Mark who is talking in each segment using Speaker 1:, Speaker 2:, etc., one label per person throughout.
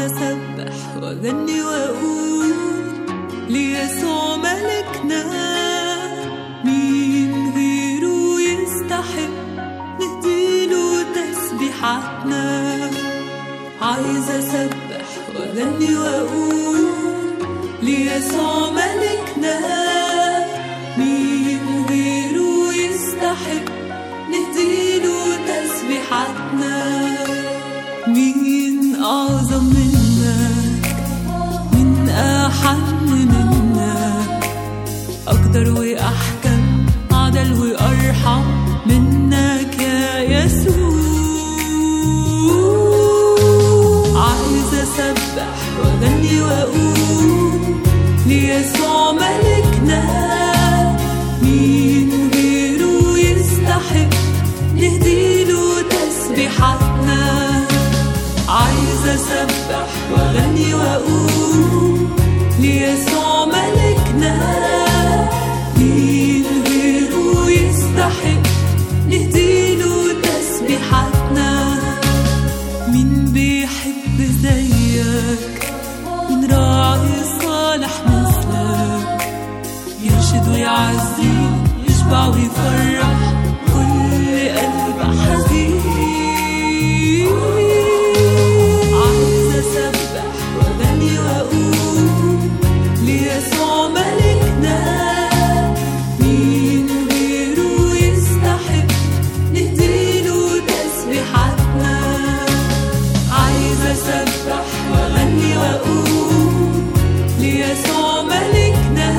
Speaker 1: أسبح وأغني وأقول ليسوع ملكنا مين غيره يستحق نديله تسبيحاتنا عايزة أسبح وأغني وأقول ليسوع ملكنا مين غيره يستحق نديله تسبيحاتنا مين أعظم منك مين أحن منك أقدر وأحكم عدل وأرحم منك يا يسوع عايزة أسبح وأغني وأقول ليسوع ملكنا مين غيره يستحق نهديله تسبيحاتنا عايزة أسبح وأغني وأقول ليسوع ملكنا مين غيره يستحق نهديله تسبيحاتنا مين بيحب زيك مين راعي صالح مثلك يرشد ويعزي يشبع ويفرح كل قلب حزين عايزة أسبح وأغني وأقول ليسوع ملكنا مين غيره يستحق نهديله تسبيحاتنا عايزة أسبح وأغني وأقول ليسوع ملكنا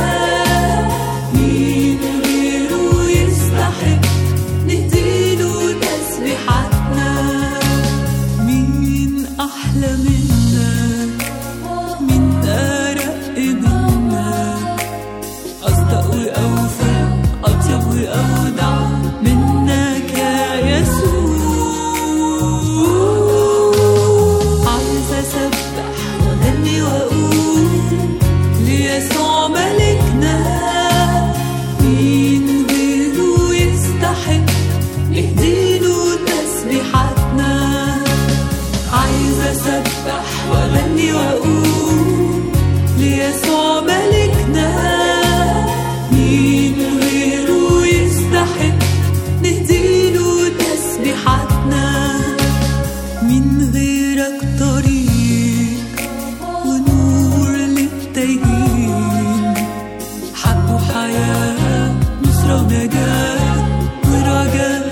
Speaker 1: مين غيره يستحق نديله تسبيحاتنا مين أحلى منك مين أرق منك أصدق وأوفى أطيب وأودع منك يا يسوع عايزة أسبح وأغني وأقول ليسوع ملكنا مين غيره يستحق نهديله تسبيحاتنا عايزة أسبح وأغني وأقول ليسوع ملكنا مين غيره يستحق نهديله تسبيحاتنا من غيرك طريق ونور للتايهين حب وحياة نصرة ونجاة ورجاء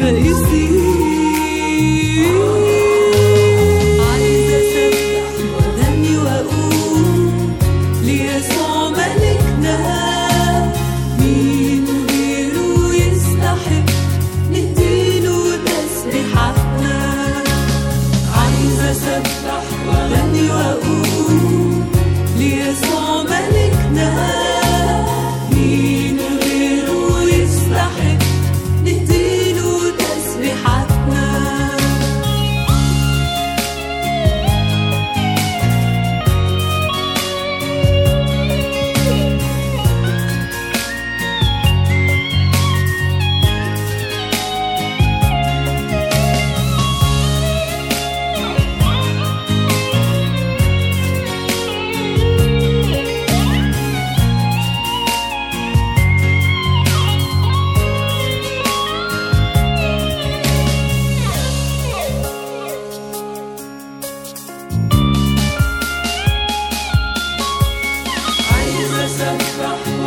Speaker 1: للبائسين عايزة أسبح وأغني وأقول ليسوع ملكنا مين غيره يستحق نديله تسبيحاتنا عايزة أسبح وأغني وأقول ليسوع ملكنا مين غيره يستحق نديله تسبيحاتنا عايزة أسبح